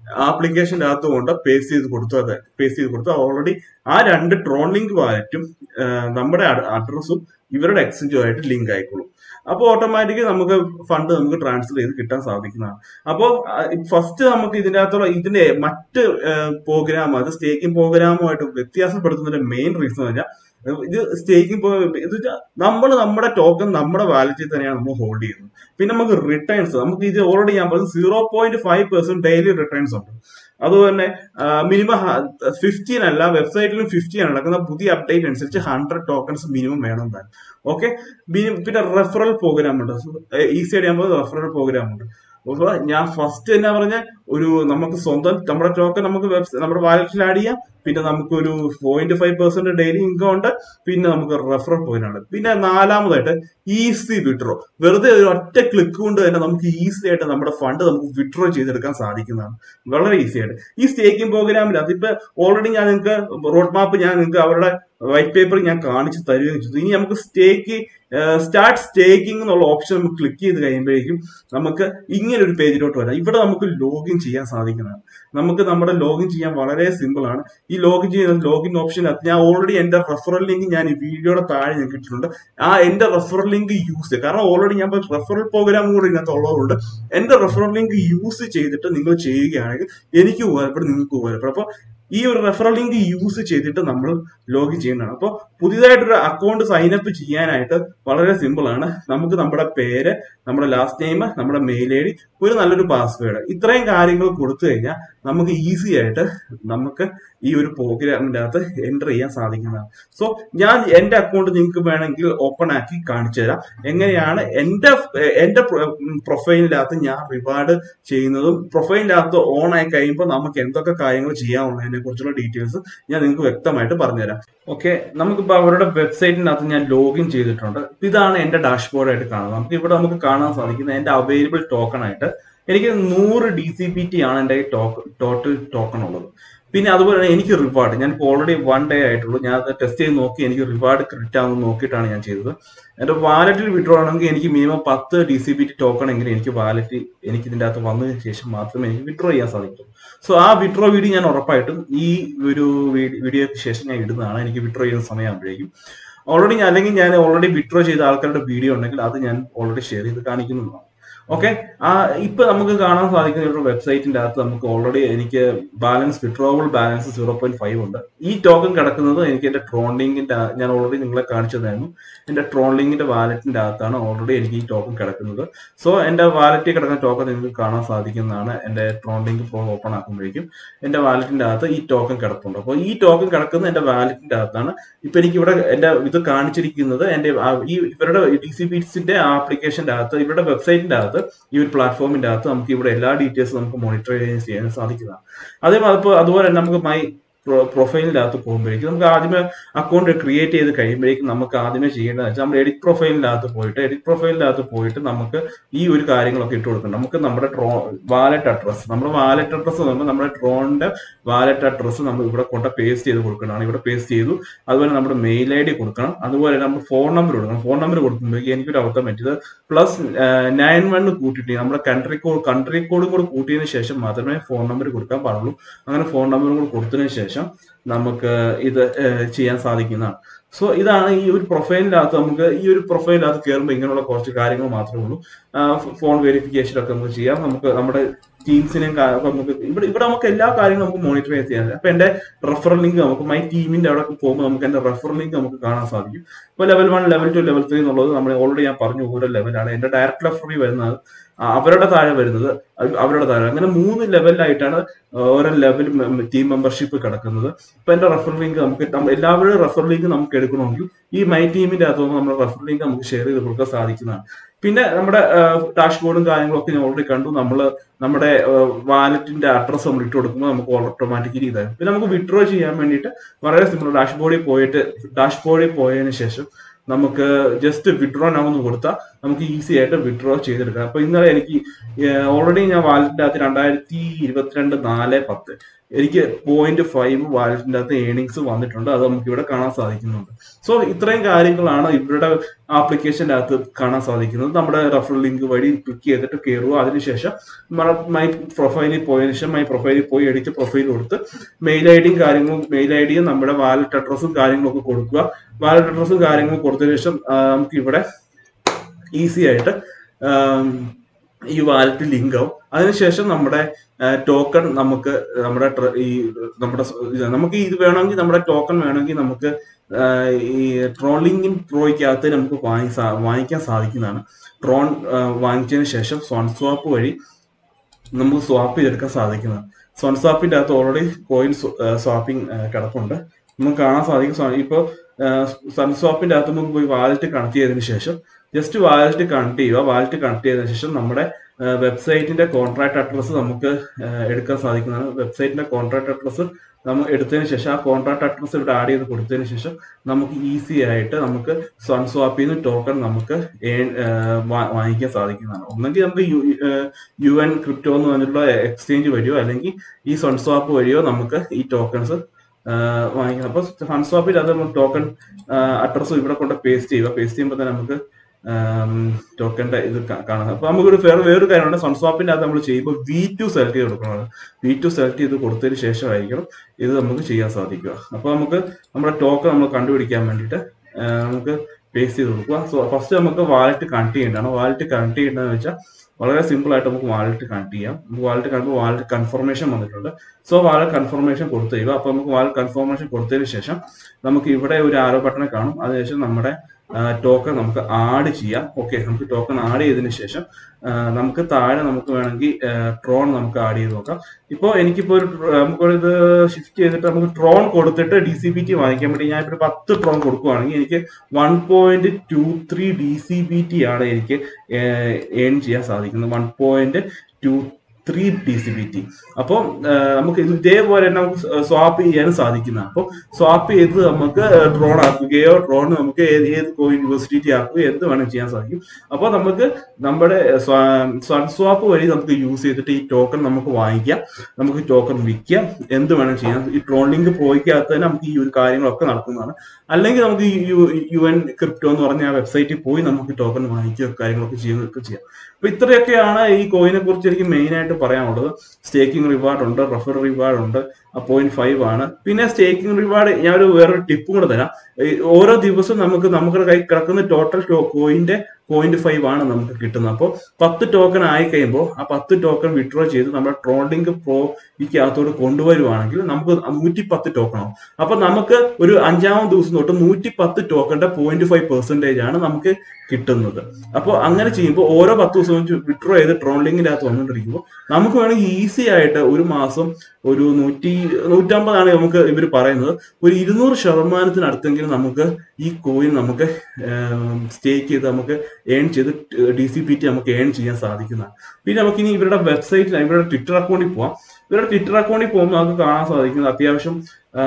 A: ആപ്ലിക്കേഷൻ്റെ അകത്ത് കൊണ്ട് പേസ്റ്റ് ചെയ്ത് കൊടുത്തു അതെ പേസ്റ്റ് ചെയ്ത് കൊടുത്തു ഓൾറെഡി ആ രണ്ട് ട്രോൺ ലിങ്ക് വാലറ്റും നമ്മുടെ അഡ്രസ്സും ഇവരുടെ എക്സ്ചേഞ്ചുമായിട്ട് ലിങ്ക് ആയിക്കോളും അപ്പോൾ ഓട്ടോമാറ്റിക്കലി നമുക്ക് ഫണ്ട് നമുക്ക് ട്രാൻസ്ഫർ ചെയ്ത് കിട്ടാൻ സാധിക്കുന്നതാണ് അപ്പോൾ ഫസ്റ്റ് നമുക്ക് ഇതിന്റെ അകത്തുള്ള ഇതിന്റെ മറ്റ് പ്രോഗ്രാം അത് സ്റ്റേക്കിംഗ് പ്രോഗ്രാമുമായിട്ട് വ്യത്യാസപ്പെടുത്തുന്നതിന്റെ മെയിൻ റീസൺ എന്ന് പറഞ്ഞാൽ ഇത് സ്റ്റേക്കിംഗ് ഇത് നമ്മൾ നമ്മുടെ ടോക്കൺ നമ്മുടെ വാലറ്റിൽ തന്നെയാണ് നമ്മൾ ഹോൾഡ് ചെയ്യുന്നത് പിന്നെ നമുക്ക് റിട്ടേൺസ് നമുക്ക് ഇത് ഓൾറെഡി ഞാൻ പറഞ്ഞു zero point five percent daily returns ഉണ്ട് അതുപോലെ തന്നെ മിനിമം ഫിഫ്റ്റീൻ അല്ല വെബ്സൈറ്റിലും ഫിഫ്റ്റീൻ നടക്കുന്ന പുതിയ അപ്ഡേറ്റ് അനുസരിച്ച് ഹൺഡ്രഡ് ടോക്കൺസ് മിനിമം വേണം താൻ ഓക്കെ പിന്നെ റെഫറൽ പ്രോഗ്രാം ഉണ്ട് ഈസി ആയിട്ട് ഞാൻ റെഫറൽ പ്രോഗ്രാം ഉണ്ട് അപ്പൊ ഞാൻ ഫസ്റ്റ് എന്നാ പറഞ്ഞ ഒരു നമുക്ക് സ്വന്തം നമ്മുടെ ടോക്കൺ നമുക്ക് വെബ്സൈറ്റ് നമ്മുടെ വാലറ്റിൽ ആഡ് ചെയ്യാം പിന്നെ നമുക്കൊരു point five percent daily income ഉണ്ട് പിന്നെ നമുക്ക് റെഫറൽ പോയിന്റ് ഉണ്ട് പിന്നെ നാലാമതായിട്ട് ഈസി വിഡ്രോ വെറുതെ ഒരു ഒറ്റ ക്ലിക്ക് കൊണ്ട് തന്നെ നമുക്ക് ഈസി ആയിട്ട് നമ്മുടെ ഫണ്ട് നമുക്ക് വിഡ്രോ ചെയ്തെടുക്കാൻ സാധിക്കുന്നതാണ് വളരെ ഈസി ആയിട്ട് ഈ സ്റ്റേക്കിംഗ് പ്രോഗ്രാമിൽ അതിപ്പോ ഓൾറെഡി ഞാൻ നിങ്ങൾക്ക് റോഡ് മാപ്പ് ഞാൻ നിങ്ങൾക്ക് അവരുടെ വൈറ്റ് പേപ്പർ ഞാൻ കാണിച്ചു തരുകയും ചെയ്തു ഇനി നമുക്ക് സ്റ്റേക്ക് സ്റ്റാർട്ട് സ്റ്റേക്കിംഗ് എന്നുള്ള ഓപ്ഷൻ നമുക്ക് ക്ലിക്ക് ചെയ്ത് കഴിയുമ്പോഴേക്കും നമുക്ക് ഇങ്ങനെ ഒരു പേജിലോട്ട് വരാം ഇവിടെ നമുക്ക് ലോഗിൻ ചെയ്യാൻ സാധിക്കുന്നതാണ് നമുക്ക് നമ്മുടെ ലോഗിൻ ചെയ്യാൻ വളരെ സിമ്പിൾ ആണ് ഈ ലോഗിൻ ചെയ്യുന്ന ലോഗിൻ ഓപ്ഷൻ ഞാൻ ഓൾറെഡി എന്റെ റെഫറൽ ലിങ്ക് ഞാൻ ഈ വീഡിയോയുടെ താഴെ ഞാൻ കിട്ടിയിട്ടുണ്ട് ആ എന്റെ റെഫറൽ ലിങ്ക് യൂസ് ചെയ്യുക കാരണം ഓൾറെഡി ഞാൻ റെഫറൽ പ്രോഗ്രാം കൂടി ഇതിനകത്ത് ഉള്ളതുകൊണ്ട് എന്റെ റെഫറൽ ലിങ്ക് യൂസ് ചെയ്തിട്ട് നിങ്ങൾ ചെയ്യുകയാണെങ്കിൽ എനിക്ക് ഉപകാരപ്പെടും നിങ്ങൾക്ക് ഉപകാരപ്പെടും അപ്പൊ ഈ ഒരു റെഫറൽ ലിങ്ക് യൂസ് ചെയ്തിട്ട് നമ്മൾ ലോഗിൻ ചെയ്യേണ്ടതാണ് അപ്പോൾ പുതിയതായിട്ടൊരു അക്കൗണ്ട് സൈനപ്പ് ചെയ്യാനായിട്ട് വളരെ സിമ്പിൾ ആണ് നമുക്ക് നമ്മുടെ പേര് നമ്മുടെ ലാസ്റ്റ് നെയിം നമ്മുടെ മെയിൽ ഐ ഡി ഒരു നല്ലൊരു പാസ്വേഡ് ഇത്രയും കാര്യങ്ങൾ കൊടുത്തു കഴിഞ്ഞാൽ നമുക്ക് ഈസി ആയിട്ട് നമുക്ക് ഈ ഒരു പ്രോഗ്രാമിന്റെ അകത്ത് എൻ്റർ ചെയ്യാൻ സാധിക്കുന്നതാണ് സോ ഞാൻ എന്റെ അക്കൗണ്ട് നിങ്ങൾക്ക് വേണമെങ്കിൽ ഓപ്പൺ ആക്കി കാണിച്ചു തരാം എങ്ങനെയാണ് എന്റെ എന്റെ പ്രൊഫൈലിന്റെ അകത്ത് ഞാൻ റിവാർഡ് ചെയ്യുന്നതും പ്രൊഫൈലിന്റെ അകത്ത് ഓൺ ആയി കഴിയുമ്പോൾ നമുക്ക് എന്തൊക്കെ കാര്യങ്ങൾ ചെയ്യാനുള്ളതിനെ കുറിച്ചുള്ള ഡീറ്റെയിൽസ് ഞാൻ നിങ്ങൾക്ക് വ്യക്തമായിട്ട് പറഞ്ഞുതരാം ഓക്കെ നമുക്കിപ്പോൾ അവരുടെ വെബ്സൈറ്റിനകത്ത് ഞാൻ ലോഗിൻ ചെയ്തിട്ടുണ്ട് ഇതാണ് എന്റെ ഡാഷ്ബോർഡ് ആയിട്ട് കാണുന്നത് നമുക്ക് ഇവിടെ നമുക്ക് കാണാൻ സാധിക്കുന്നത് എന്റെ അവൈലബിൾ ടോക്കൺ ആയിട്ട് എനിക്ക് നൂറ് ഡി സി പി ടി ആണ് എന്റെ ടോട്ടൽ ടോക്കൺ ഉള്ളത് പിന്നെ അതുപോലെ തന്നെ എനിക്ക് റിവാർഡ് ഞാൻ ഇപ്പോൾ ഓൾറെഡി വൺ ഡേ ആയിട്ടുള്ളൂ ഞാൻ അത് ടെസ്റ്റ് ചെയ്ത് നോക്കി എനിക്ക് റിവാർഡ് ക്രെഡിറ്റ് ആണെന്ന് നോക്കിയിട്ടാണ് ഞാൻ ചെയ്തത് എൻ്റെ വാലറ്റിൽ വിഡ്രോ ആണെങ്കിൽ എനിക്ക് മിനിമം പത്ത് D C B T token എങ്കിലും എനിക്ക് വാലറ്റ് എനിക്ക് ഇതിൻ്റെ അകത്ത് വന്നതിന് ശേഷം മാത്രമേ എനിക്ക് വിഡ്രോ ചെയ്യാൻ സാധിക്കൂ സോ ആ വിഡ്രോ വീഡിയോ ഞാൻ ഉറപ്പായിട്ടും ഈ ഒരു വീഡിയോയ്ക്ക് ശേഷം ഞാൻ ഇടുന്നതാണ് എനിക്ക് വിഡ്രോ ചെയ്യുന്ന സമയമാകുമ്പോഴേക്കും ഓൾറെഡി ഞാൻ അല്ലെങ്കിൽ ഞാൻ ഓൾറെഡി വിഡ്രോ ചെയ്ത ആൾക്കാരുടെ വീഡിയോ ഉണ്ടെങ്കിൽ അത് ഞാൻ ഓൾറെഡി ഷെയർ ചെയ്ത് കാണിക്കുന്നതാണ് ഓക്കെ ആ ഇപ്പൊ നമുക്ക് കാണാൻ സാധിക്കുന്ന ഒരു വെബ്സൈറ്റിന്റെ അകത്ത് നമുക്ക് ഓൾറെഡി എനിക്ക് balance withdrawal balance zero point five ഉണ്ട് ഈ ടോക്കൺ കിടക്കുന്നത് എനിക്ക് എന്റെ ട്രോൺ ലിങ്കിന്റെ ഞാൻ ഓൾറെഡി നിങ്ങളെ കാണിച്ചു തന്നായിരുന്നു എന്റെ ട്രോൺ ലിങ്കിന്റെ വാലറ്റിന്റെ അകത്താണ് ഓൾറെഡി എനിക്ക് ഈ ടോക്കൺ കിടക്കുന്നത് സോ എന്റെ വാലറ്റിൽ കിടക്കുന്ന ടോക്കൺ നിങ്ങൾക്ക് കാണാൻ സാധിക്കുന്നതാണ് എന്റെ ട്രോൺ ലിങ്ക് ഓപ്പൺ ആക്കുമ്പോഴേക്കും എന്റെ വാലറ്റിന്റെ അകത്ത് ഈ ടോക്കൺ കിടപ്പുണ്ട് അപ്പോൾ ഈ ടോക്കൺ കിടക്കുന്നത് എന്റെ വാലറ്റിന്റെ അകത്താണ് ഇപ്പൊ എനിക്ക് ഇവിടെ എന്റെ ഇത് കാണിച്ചിരിക്കുന്നത് എന്റെ ഈ ഇവരുടെ ഡി സി ബിസിന്റെ ആപ്ലിക്കേഷന്റെ അകത്ത് ഇവരുടെ വെബ്സൈറ്റിന്റെ അകത്ത് ഈ ഒരു പ്ലാറ്റ്ഫോമിന്റെ അകത്ത് നമുക്ക് ഇവിടെ എല്ലാ ഡീറ്റെയിൽസും നമുക്ക് മോണിറ്റർ ചെയ്യാൻ സാധിക്കുന്നതാണ് അതേപോലെ അതിപ്പോൾ അതുപോലെ തന്നെ നമുക്ക് മൈ പ്രൊഫൈലിൻ്റെ അകത്ത് പോകുമ്പോഴേക്കും നമുക്ക് ആദ്യമേ അക്കൗണ്ട് ക്രിയേറ്റ് ചെയ്ത് കഴിയുമ്പോഴേക്കും നമുക്ക് ആദ്യമേ ചെയ്യേണ്ടത് വെച്ചാൽ നമ്മൾ എഡിറ്റ് പ്രൊഫൈലിൻ്റെ അകത്ത് പോയിട്ട് എഡിറ്റ് പ്രൊഫൈലിൻ്റെ അകത്ത് പോയിട്ട് നമുക്ക് ഈ ഒരു കാര്യങ്ങളൊക്കെ ഇട്ട് കൊടുക്കണം നമുക്ക് നമ്മുടെ ട്രോ വാലറ്റ് അഡ്രസ്സ് നമ്മുടെ വാലറ്റ് അഡ്രസ്സ് പറയുമ്പോൾ നമ്മുടെ ട്രോണിന്റെ വാലറ്റ് അഡ്രസ്സ് നമ്മൾ ഇവിടെ കൊണ്ട് പേസ്റ്റ് ചെയ്ത് കൊടുക്കണം ഇവിടെ പേസ്റ്റ് ചെയ്തു അതുപോലെ നമ്മുടെ മെയിൽ ഐ ഡി കൊടുക്കണം അതുപോലെ നമ്മൾ ഫോൺ നമ്പർ കൊടുക്കണം ഫോൺ നമ്പർ കൊടുക്കുമ്പോഴേക്കും എനിക്കൊരു അബദ്ധം പറ്റിയത് പ്ലസ് നയൻ വൺ കൂട്ടിയിട്ട് നമ്മുടെ കൺട്രി കോഡ് കൺട്രി കോഡും കൂടെ കൂട്ടിയതിന് ശേഷം മാത്രമേ ഫോൺ നമ്പർ കൊടുക്കാൻ പാടുള്ളൂ അങ്ങനെ ഫോൺ നമ്പറും കൂടെ കൊടുത്തതിന് ശേഷം നമുക്ക് ഇത് ചെയ്യാൻ സാധിക്കുന്നതാണ് സോ ഇതാണ് ഈ ഒരു പ്രൊഫൈലിനകത്ത് നമുക്ക് ഈ ഒരു പ്രൊഫൈലിനകത്ത് കയറുമ്പോൾ ഇങ്ങനെയുള്ള കുറച്ച് കാര്യങ്ങൾ മാത്രമേ ഉള്ളൂ ഫോൺ വെരിഫിക്കേഷൻ ഒക്കെ നമുക്ക് ചെയ്യാം നമുക്ക് നമ്മുടെ ടീംസിനെയും നമുക്ക് ഇവിടെ ഇവിടെ നമുക്ക് എല്ലാ കാര്യങ്ങളും നമുക്ക് മോണിറ്റർ ചെയ്യാൻ അപ്പൊ എന്റെ റെഫറൽ ലിങ്ക് നമുക്ക് മൈ ടീമിന്റെ അവിടെ പോകുമ്പോൾ നമുക്ക് എന്റെ റെഫറൽ ലിങ്ക് നമുക്ക് കാണാൻ സാധിക്കും ഇപ്പൊ level one level two level three എന്നുള്ളത് നമ്മൾ ഓൾറെഡി ഞാൻ പറഞ്ഞു ഓരോ ലെവലാണ് എന്റെ ഡയറക്ട് റെഫറി വരുന്നത് അവരുടെ താഴെ വരുന്നത് അവരുടെ താഴെ അങ്ങനെ മൂന്ന് ലെവലിലായിട്ടാണ് ഓരോ ലെവൽ ടീം മെമ്പർഷിപ്പ് കിടക്കുന്നത് ഇപ്പൊ എന്റെ റെഫർ ലിങ്ക് നമുക്ക് എല്ലാവരുടെയും റെഫർ ലിങ്ക് നമുക്ക് എടുക്കണമെങ്കിൽ ഈ മൈ ടീമിന്റെ അകത്ത് നമ്മുടെ റെഫർ ലിങ്ക് നമുക്ക് ഷെയർ ചെയ്ത് കൊടുക്കാൻ സാധിക്കുന്നതാണ് പിന്നെ നമ്മുടെ ഡാഷ് ബോർഡും കാര്യങ്ങളൊക്കെ ഞാൻ ഓൾറെഡി കണ്ടു നമ്മൾ നമ്മുടെ വാലറ്റിന്റെ അഡ്രസ്സ് നമ്മൾ ഇട്ട് കൊടുക്കുമ്പോൾ നമുക്ക് ഓട്ടോമാറ്റിക്കലി ഇതാകും പിന്നെ നമുക്ക് വിഡ്രോ ചെയ്യാൻ വേണ്ടിയിട്ട് വളരെ സിമ്പിൾ ഡാഷ് ബോർഡിൽ പോയിട്ട് ഡാഷ് ബോർഡിൽ പോയതിനു ശേഷം നമുക്ക് ജസ്റ്റ് വിഡ്രോ നൗ എന്ന് കൊടുത്താൽ നമുക്ക് ഈസി ആയിട്ട് വിഡ്രോ ചെയ്തെടുക്കാം അപ്പൊ ഇന്നലെ എനിക്ക് ഓൾറെഡി ഞാൻ വാലറ്റിന്റെ അകത്ത് രണ്ടായിരത്തി ഇരുപത്തിരണ്ട് നാല് പത്ത് എനിക്ക് പോയിന്റ് ഫൈവ് വാലറ്റിന്റെ അകത്ത് ഏണിങ്സ് വന്നിട്ടുണ്ട് അത് നമുക്ക് ഇവിടെ കാണാൻ സാധിക്കുന്നുണ്ട് സോ ഇത്രയും കാര്യങ്ങളാണ് ഇവരുടെ ആപ്ലിക്കേഷന്റെ അകത്ത് കാണാൻ സാധിക്കുന്നത് നമ്മുടെ റഫറൽ ലിങ്ക് വഴി ക്ലിക്ക് ചെയ്തിട്ട് കയറുക അതിനുശേഷം മൈ പ്രൊഫൈലിൽ പോയതിനു ശേഷം മൈ പ്രൊഫൈലിൽ പോയി എഡിറ്റ് പ്രൊഫൈൽ കൊടുത്ത് മെയിൽ ഐ ഡിയും കാര്യങ്ങളും മെയിൽ ഐ ഡിയും നമ്മുടെ വാലറ്റ് അഡ്രസ്സും കാര്യങ്ങളും ഒക്കെ കൊടുക്കുക വാലറ്റ് അഡ്രസ്സും കാര്യങ്ങളും കൊടുത്തതിനു ശേഷം ആ, നമുക്ക് ഇവിടെ ഈസി ആയിട്ട് ആം, ഈ വാലറ്റ് ലിങ്ക് ആവും അതിനുശേഷം നമ്മുടെ ടോക്കൺ നമുക്ക് നമ്മുടെ ട്ര- ഈ നമ്മുടെ സ- ഇത് നമുക്ക് ഇത് വേണമെങ്കിൽ നമ്മുടെ ടോക്കൺ വേണമെങ്കിൽ നമുക്ക് ആ, ഈ ട്രോളിംഗിൻ പ്രോയ്ക്കകത്ത് നമുക്ക് വാങ്ങി സാ- വാങ്ങിക്കാൻ സാധിക്കുന്നതാണ് ട്രോൺ ആ, വാങ്ങിച്ചതിന് ശേഷം സോൺ സ്വാപ്പ് വഴി നമുക്ക് സ്വാപ്പ് ചെയ്തെടുക്കാൻ സാധിക്കുന്നതാണ് സോൺ സ്വാപ്പിന്റെ അകത്ത് ഓൾറെഡി കോയിൻ സ്വാപ്പിംഗ് കിടപ്പുണ്ട് നമുക്ക് കാണാൻ സാധിക്കും സോ- ഇപ്പൊ സൺ സ്വാപ്പിന്റെ അകത്ത് നമുക്ക് പോയി വാലറ്റ് കണക്ട് ചെയ്തതിനു ശേഷം ജസ്റ്റ് വാലറ്റ് കണക്ട് ചെയ്യുക വാലറ്റ് കണക്ട് ചെയ്തതിനു ശേഷം നമ്മുടെ വെബ്സൈറ്റിന്റെ കോൺട്രാക്ട് അഡ്രസ്സ് നമുക്ക് ആ, എടുക്കാൻ സാധിക്കുന്നതാണ് വെബ്സൈറ്റിന്റെ കോൺട്രാക്ട് അഡ്രസ്സ് നമ്മൾ എടുത്തതിന് ശേഷം ആ കോൺട്രാക്ട് അഡ്രസ്സ് ഇവിടെ ആഡ് ചെയ്ത് കൊടുത്തതിന് ശേഷം നമുക്ക് ഈസി ആയിട്ട് നമുക്ക് സൺ സ്വാപ്പിൽ നിന്ന് ടോക്കൺ നമുക്ക് ഏൺ- ആ, വാ- വാങ്ങിക്കാൻ സാധിക്കുന്നതാണ് ഒന്നെങ്കിൽ നമുക്ക് യു യു എൻ ക്രിപ്റ്റോ എന്ന് പറഞ്ഞിട്ടുള്ള എക്സ്ചേഞ്ച് വഴിയോ അല്ലെങ്കിൽ ഈ സൺ സ്വാപ്പ് വഴിയോ നമുക്ക് ഈ ടോക്കൺസ് വാങ്ങിക്കാം അപ്പോൾ സൺ സ്വാപ്പിൽ അത് നമ്മൾ ടോക്കൺ അഡ്രസ്സ് ഇവിടെ കൊണ്ട് പേസ്റ്റ് ചെയ്യുക പേസ്റ്റ് ചെയ്യുമ്പോൾ തന്നെ നമുക്ക് ടോക്കന്റെ ഇത് കാ- കാണാം അപ്പൊ നമുക്കൊരു വേറെ വേറൊരു കാര്യമുണ്ട് സൺസ്വാപ്പിന്റെ അത് നമ്മൾ ചെയ്യുമ്പോൾ വി ടു സെലക്ട് ചെയ്ത് കൊടുക്കണം വി ടു സെലക്ട് ചെയ്ത് കൊടുത്തതിന് ശേഷമായിരിക്കണം ഇത് നമുക്ക് ചെയ്യാൻ സാധിക്കുക അപ്പൊ നമുക്ക് നമ്മുടെ ടോക്കൺ നമ്മൾ കണ്ടുപിടിക്കാൻ വേണ്ടിയിട്ട് ആ, നമുക്ക് പേസ്റ്റ് ചെയ്ത് കൊടുക്കുക സോ ഫസ്റ്റ് നമുക്ക് വാലറ്റ് കണക്ട് ചെയ്യേണ്ടതാണ് വാലറ്റ് കണക്ട് ചെയ്യേണ്ടതെന്ന് വെച്ചാൽ വളരെ സിമ്പിൾ ആയിട്ട് നമുക്ക് വാലറ്റ് കണക്ട് ചെയ്യാം നമുക്ക് വാലറ്റ് കണക്ട് വാലറ്റ് കൺഫർമേഷൻ വന്നിട്ടുണ്ട് സോ വാലറ്റ് കൺഫർമേഷൻ കൊടുത്തു കഴിയുക അപ്പൊ നമുക്ക് വാലറ്റ് കൺഫർമേഷൻ കൊടുത്തതിന് ശേഷം നമുക്ക് ഇവിടെ ഒരു ആരോ ബട്ടൺ കാണും അതിനുശേഷം നമ്മുടെ ടോക്കൺ നമുക്ക് ആഡ് ചെയ്യാം ഓക്കെ നമുക്ക് ടോക്കൺ ആഡ് ചെയ്തതിന് ശേഷം ആ, നമുക്ക് താഴെ നമുക്ക് വേണമെങ്കിൽ ട്രോൺ നമുക്ക് ആഡ് ചെയ്ത് നോക്കാം ഇപ്പോൾ എനിക്കിപ്പോൾ ഒരു ട്ര- നമുക്കൊരു ഇത് ഷിഫ്റ്റ് ചെയ്തിട്ട് നമുക്ക് ട്രോൺ കൊടുത്തിട്ട് ഡി സി ബി ടി വാങ്ങിക്കാൻ വേണ്ടി ഞാൻ ഇപ്പോൾ പത്ത് ട്രോൺ കൊടുക്കുവാണെങ്കിൽ എനിക്ക് one point two three D C B T ആണ് എനിക്ക് ഏൺ ചെയ്യാൻ സാധിക്കുന്നത് one point two three D C B T അപ്പോൾ നമുക്ക് ഇത് ഇതേപോലെ തന്നെ നമുക്ക് സ്വാപ്പ് ചെയ്യാനും സാധിക്കുന്നതാണ് അപ്പോൾ സ്വാപ്പ് ചെയ്ത് നമുക്ക് ഡ്രോൺ ആക്കുകയോ ഡ്രോൺ നമുക്ക് ഏത് ഏത് കോയിൻ യൂണിവേഴ്സിറ്റി ആക്കുകയോ എന്ത് വേണം ചെയ്യാൻ സാധിക്കും അപ്പോൾ നമുക്ക് നമ്മുടെ സൺ സ്വാപ്പ് വഴി നമുക്ക് യൂസ് ചെയ്തിട്ട് ഈ ടോക്കൺ നമുക്ക് വാങ്ങിക്കാം നമുക്ക് ടോക്കൺ വിൽക്കാം എന്ത് വേണം ചെയ്യാം ഈ ട്രോൺ ലിങ്ക് പ്രോയ്ക്കകത്ത് തന്നെ നമുക്ക് ഈ ഒരു കാര്യങ്ങളൊക്കെ നടക്കുന്നതാണ് അല്ലെങ്കിൽ നമുക്ക് ഈ യു യു എൻ ക്രിപ്റ്റോ എന്ന് പറഞ്ഞ ആ വെബ്സൈറ്റിൽ പോയി നമുക്ക് ടോക്കൺ വാങ്ങിക്കുകയോ കാര്യങ്ങളൊക്കെ ചെയ്യുകയൊക്കെ ചെയ്യാം അപ്പൊ ഇത്രയൊക്കെയാണ് ഈ കോയിനെ കുറിച്ച് എനിക്ക് മെയിൻ ആയിട്ട് പറയാനുള്ളത് സ്റ്റേക്കിംഗ് റിവാർഡ് ഉണ്ട് റെഫർ റിവാർഡ് ഉണ്ട് പോയിന്റ് ഫൈവ് ആണ് പിന്നെ സ്റ്റേക്കിംഗ് റിവാർഡ് ഞാൻ ഒരു വേറൊരു ടിപ്പും കൂടെ തരാം ഈ ഓരോ ദിവസവും നമുക്ക് നമ്മുടെ കൈ കിടക്കുന്ന ടോട്ടൽ കോയിന്റെ പോയിന്റ് ഫൈവ് ആണ് നമുക്ക് കിട്ടുന്നത് അപ്പോൾ പത്ത് ടോക്കൺ ആയി കഴിയുമ്പോൾ ആ പത്ത് ടോക്കൺ വിഡ്രോ ചെയ്ത് നമ്മുടെ ട്രോളിംഗ് പ്രോ അകത്തോട് കൊണ്ടുവരുവാണെങ്കിൽ നമുക്ക് നൂറ്റി പത്ത് ടോക്കൺ ആവും അപ്പൊ നമുക്ക് ഒരു അഞ്ചാമത് ദിവസം തൊട്ട് നൂറ്റി പത്ത് ടോക്കണിന്റെ പോയിന്റ് ഫൈവ് പെർസെന്റേജ് ആണ് നമുക്ക് കിട്ടുന്നത് അപ്പോൾ അങ്ങനെ ചെയ്യുമ്പോൾ ഓരോ പത്ത് ദിവസം വിഡ്രോ ചെയ്ത് ട്രോളിംഗിന്റെ അകത്ത് വന്നുകൊണ്ടിരിക്കുമ്പോൾ നമുക്ക് വേണമെങ്കിൽ ഈസി ആയിട്ട് ഒരു മാസം ഒരു നൂറ്റി നൂറ്റമ്പതാണ് നമുക്ക് ഇവർ പറയുന്നത് ഒരു ഇരുന്നൂറ് ശതമാനത്തിനടുത്തെങ്കിലും നമുക്ക് ഈ കോയിൻ നമുക്ക് സ്റ്റേക്ക് ചെയ്ത് നമുക്ക് ഏൺ ചെയ്ത് ഡി സി പി ടി നമുക്ക് ഏൺ ചെയ്യാൻ സാധിക്കുന്നതാണ് പിന്നെ നമുക്ക് ഇനി ഇവരുടെ വെബ്സൈറ്റിൽ ഇവരുടെ ട്വിറ്റർ അക്കൗണ്ടിൽ പോവാം ഇവരുടെ ട്വിറ്റർ അക്കൗണ്ടിൽ പോകുമ്പോൾ നമുക്ക് കാണാൻ സാധിക്കുന്നത് അത്യാവശ്യം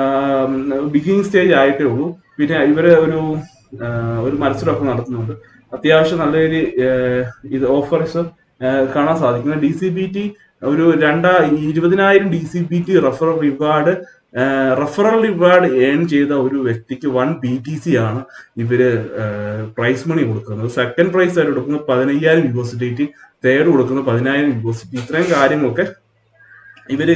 A: ബിഗിനിങ് സ്റ്റേജ് ആയിട്ടേ ഉള്ളൂ പിന്നെ ഇവര് ഒരു ആ, ഒരു മത്സരമൊക്കെ നടത്തുന്നുണ്ട് അത്യാവശ്യം നല്ല ഒരു ഇത് ഓഫേഴ്സ് കാണാൻ സാധിക്കുന്നത് ഡി സി ബി ടി ഒരു രണ്ടാ ഇരുപതിനായിരം D C B T referral reward referral reward earn ചെയ്ത ഒരു വ്യക്തിക്ക് വൺ ബി ടി സി ആണ് ഇവര് പ്രൈസ് മണി കൊടുക്കുന്നത് സെക്കൻഡ് പ്രൈസ് ആയിട്ട് കൊടുക്കുന്നത് പതിനയ്യായിരം യൂണിവേഴ്സിറ്റി തേർഡ് കൊടുക്കുന്നത് പതിനായിരം യൂണിവേഴ്സിറ്റി ഇത്രയും കാര്യങ്ങളൊക്കെ ഇവര്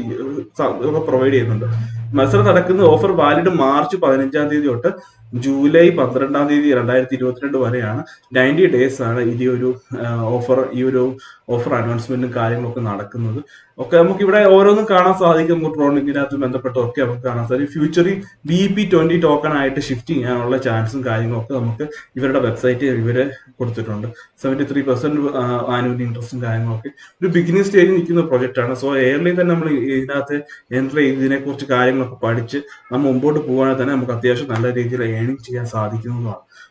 A: ഒക്കെ പ്രൊവൈഡ് ചെയ്യുന്നുണ്ട് മത്സരം നടക്കുന്ന ഓഫർ വാലിഡ് മാർച്ച് പതിനഞ്ചാം തീയതി തൊട്ട് ജൂലൈ പന്ത്രണ്ടാം തീയതി രണ്ടായിരത്തി ഇരുപത്തിരണ്ട് വരെയാണ് നയൻറ്റി ഡേയ്സ് ആണ് ഈ ഒരു ഓഫർ ഈ ഒരു ഓഫർ അനൗൺസ്മെന്റും കാര്യങ്ങളൊക്കെ നടക്കുന്നത് ഒക്കെ നമുക്ക് ഇവിടെ ഓരോന്നും കാണാൻ സാധിക്കും നമുക്ക് ട്രോണിങ്ങിനകത്ത് ബന്ധപ്പെട്ടൊക്കെ നമുക്ക് കാണാൻ സാധിക്കും ഫ്യൂച്ചറിൽ ബി പി ട്വന്റി ടോക്കൺ ആയിട്ട് ഷിഫ്റ്റ് ചെയ്യാനുള്ള ചാൻസും കാര്യങ്ങളൊക്കെ നമുക്ക് ഇവരുടെ വെബ്സൈറ്റിൽ ഇവര് കൊടുത്തിട്ടുണ്ട് സെവന്റി ത്രീ പെർസെന്റ് ആനുവൽ ഇൻട്രസ്റ്റും കാര്യങ്ങളൊക്കെ ഒരു ബിഗിനിങ് സ്റ്റേജിൽ നിൽക്കുന്ന പ്രൊജക്റ്റ് ആണ് സോ എയർലി തന്നെ നമ്മൾ ഇതിനകത്ത് എൻ്റർ ചെയ്ത് ഇതിനെക്കുറിച്ച് കാര്യങ്ങളൊക്കെ പഠിച്ച് നമ്മൾ മുമ്പോട്ട് പോകുകയാണെങ്കിൽ തന്നെ നമുക്ക് അത്യാവശ്യം നല്ല രീതിയിൽ ഏണിംഗ് ചെയ്യാൻ സാധിക്കുന്നതാണ്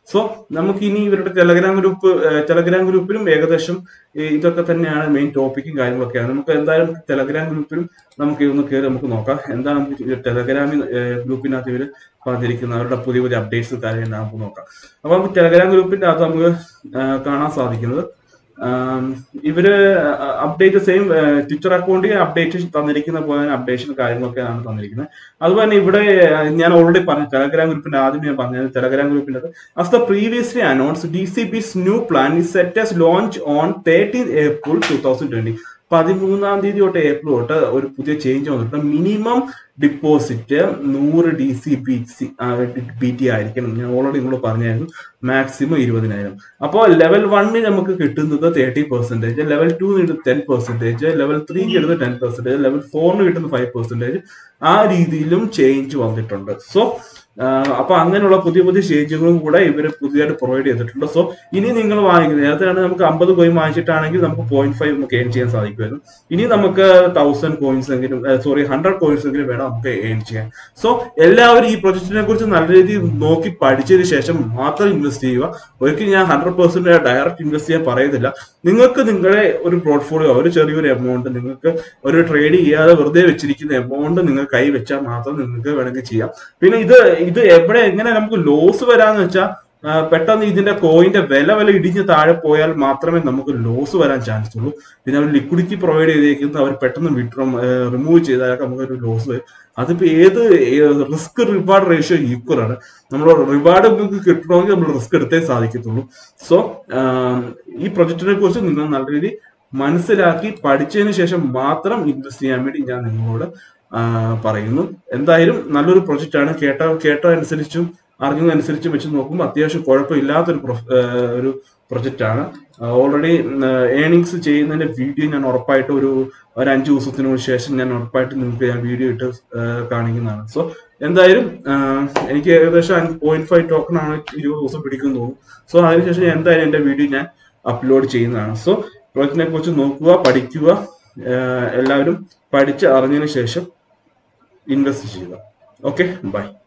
A: സോ നമുക്ക് ഇനി ഇവരുടെ ടെലഗ്രാം ഗ്രൂപ്പ് ടെലഗ്രാം ഗ്രൂപ്പിലും ഏകദേശം ഈ ഇതൊക്കെ തന്നെയാണ് മെയിൻ ടോപ്പിക്കും കാര്യങ്ങളൊക്കെയാണ് നമുക്ക് എന്തായാലും ടെലഗ്രാം ഗ്രൂപ്പിലും നമുക്ക് ഇതൊന്ന് കയറി നമുക്ക് നോക്കാം എന്താണ് നമുക്ക് ടെലഗ്രാമിൽ ഗ്രൂപ്പിനകത്ത് ഇവർ പറഞ്ഞിരിക്കുന്ന അവരുടെ പുതിയ പുതിയ അപ്ഡേറ്റ്സ് കാര്യങ്ങൾ നമുക്ക് നോക്കാം അപ്പൊ നമുക്ക് ടെലഗ്രാം ഗ്രൂപ്പിന്റെ അകത്ത് നമുക്ക് ആ, കാണാൻ സാധിക്കുന്നത് ആം, ഇവര് അപ്ഡേറ്റ് സെയിം ട്വിറ്റർ അക്കൗണ്ടിൽ അപ്ഡേറ്റ് തന്നിരിക്കുന്ന പോലെ അപ്ഡേഷൻ കാര്യങ്ങളൊക്കെയാണ് തന്നിരിക്കുന്നത് അതുപോലെ തന്നെ ഇവിടെ ആ, ഞാൻ ഓൾറെഡി പറഞ്ഞു ടെലഗ്രാം ഗ്രൂപ്പിന്റെ ആദ്യം ഞാൻ പറഞ്ഞത് ടെലഗ്രാം ഗ്രൂപ്പിന്റെ as the previously announced DCB's new plan is set as launch on 13th April 2020 പതിമൂന്നാം തീയതി തൊട്ട് ഏപ്രിൽ തൊട്ട് ഒരു പുതിയ ചേഞ്ച് വന്നിട്ടുണ്ട് മിനിമം ഡിപ്പോസിറ്റ് നൂറ് D C B C B T ആയിരിക്കണം ഞാൻ ഓൾറെഡി നിങ്ങൾ പറഞ്ഞായിരുന്നു മാക്സിമം ഇരുപതിനായിരം അപ്പോൾ ലെവൽ വണ്ണിൽ നമുക്ക് കിട്ടുന്നത് thirty percentage level two ten percentage level ത്രീക്ക് കിട്ടുന്നത് ടെൻ പെർസെന്റേജ് ലെവൽ ഫോറിന് കിട്ടുന്ന ഫൈവ് പെർസെന്റേജ് ആ രീതിയിലും ചേഞ്ച് വന്നിട്ടുണ്ട് സോ അപ്പൊ അങ്ങനെയുള്ള പുതിയ പുതിയ ചേഞ്ചുകളും കൂടെ ഇവർ പുതിയതായിട്ട് പ്രൊവൈഡ് ചെയ്തിട്ടുണ്ട് സോ ഇനി നിങ്ങൾ വാങ്ങിക്കുന്നത് നേരത്തെ നമുക്ക് അമ്പത് കോയിൻ വാങ്ങിച്ചിട്ടാണെങ്കിൽ നമുക്ക് പോയിന്റ് ഫൈവ് നമുക്ക് ഏൺ ചെയ്യാൻ സാധിക്കുമായിരുന്നു ഇനി നമുക്ക് തൗസൻഡ് കോയിൻസ് എങ്കിലും സോറി ഹൺഡ്രഡ് കോയിൻസ് എങ്കിലും വേണം നമുക്ക് ഏൺ ചെയ്യാൻ സോ എല്ലാവരും ഈ പ്രൊജക്റ്റിനെ കുറിച്ച് നല്ല രീതിയിൽ നോക്കി പഠിച്ചതിന് ശേഷം മാത്രം ഇൻവെസ്റ്റ് ചെയ്യുക ഒരിക്കലും ഞാൻ ഹൺഡ്രഡ് പെർസെന്റ് ഡയറക്റ്റ് ഇൻവെസ്റ്റ് ചെയ്യാൻ പറയുന്നില്ല നിങ്ങൾക്ക് നിങ്ങളുടെ ഒരു പോർട്ട്ഫോളിയോ ഒരു ചെറിയൊരു എമൗണ്ട് നിങ്ങൾക്ക് ഒരു ട്രേഡ് ചെയ്യാതെ വെറുതെ വെച്ചിരിക്കുന്ന എമൗണ്ട് നിങ്ങൾ കൈ വെച്ചാൽ മാത്രം നിങ്ങൾക്ക് വേണമെങ്കിൽ ചെയ്യാം പിന്നെ ഇത് ഇത് എവിടെ എങ്ങനെ നമുക്ക് ലോസ് വരാന്ന് വെച്ചാൽ ആ, പെട്ടെന്ന് ഇതിന്റെ കോയിന്റെ വില വില ഇടിഞ്ഞ് താഴെ പോയാൽ മാത്രമേ നമുക്ക് ലോസ് വരാൻ ചാൻസ് ഉള്ളൂ പിന്നെ അവർ ലിക്വിഡിറ്റി പ്രൊവൈഡ് ചെയ്തേക്കുന്നത് അവർ പെട്ടെന്ന് വിഡ്രോ റിമൂവ് ചെയ്താലൊക്കെ നമുക്കൊരു ലോസ് വരും അതിപ്പോ ഏത് റിസ്ക് റിവാർഡ് റേഷ്യോ ഈക്വൽ ആണ് നമ്മൾ റിവാർഡ് നമുക്ക് കിട്ടണമെങ്കിൽ നമ്മൾ റിസ്ക് എടുത്തേ സാധിക്കത്തുള്ളൂ സോ ഈ പ്രൊജക്റ്റിനെ കുറിച്ച് നിങ്ങൾ നല്ല രീതിയിൽ മനസ്സിലാക്കി പഠിച്ചതിന് ശേഷം മാത്രം ഇൻവെസ്റ്റ് ചെയ്യാൻ വേണ്ടി ഞാൻ നിങ്ങളോട് ആ, പറയുന്നു എന്തായാലും നല്ലൊരു പ്രൊജക്റ്റ് ആണ് കേട്ട കേട്ട അനുസരിച്ചും അറിഞ്ഞതനുസരിച്ചും വെച്ച് നോക്കുമ്പോൾ അത്യാവശ്യം കുഴപ്പമില്ലാത്തൊരു പ്രൊ- ആ, ഒരു പ്രൊജക്റ്റ് ആണ് ഓൾറെഡി ഏണിങ്സ് ചെയ്യുന്നതിന്റെ വീഡിയോ ഞാൻ ഉറപ്പായിട്ട് ഒരു ഒരു അഞ്ച് ദിവസത്തിനു ശേഷം ഞാൻ ഉറപ്പായിട്ട് നിങ്ങൾക്ക് ഞാൻ വീഡിയോ ഇട്ട് ആ, കാണിക്കുന്നതാണ് സോ എന്തായാലും ആ, എനിക്ക് ഏകദേശം പോയിന്റ് ഫൈവ് ടോക്കൺ ആണ് ഇരുപത് ദിവസം പിടിക്കുന്നു തോന്നുന്നു സോ അതിനുശേഷം ഞാൻ എന്തായാലും എന്റെ വീഡിയോ ഞാൻ അപ്ലോഡ് ചെയ്യുന്നതാണ് സോ പ്രൊജക്റ്റിനെ കുറിച്ച് നോക്കുക പഠിക്കുക ആ, എല്ലാവരും പഠിച്ച് അറിഞ്ഞതിന് ശേഷം ഇൻവെസ്റ്റ് ചെയ്യുക ഓക്കെ ബൈ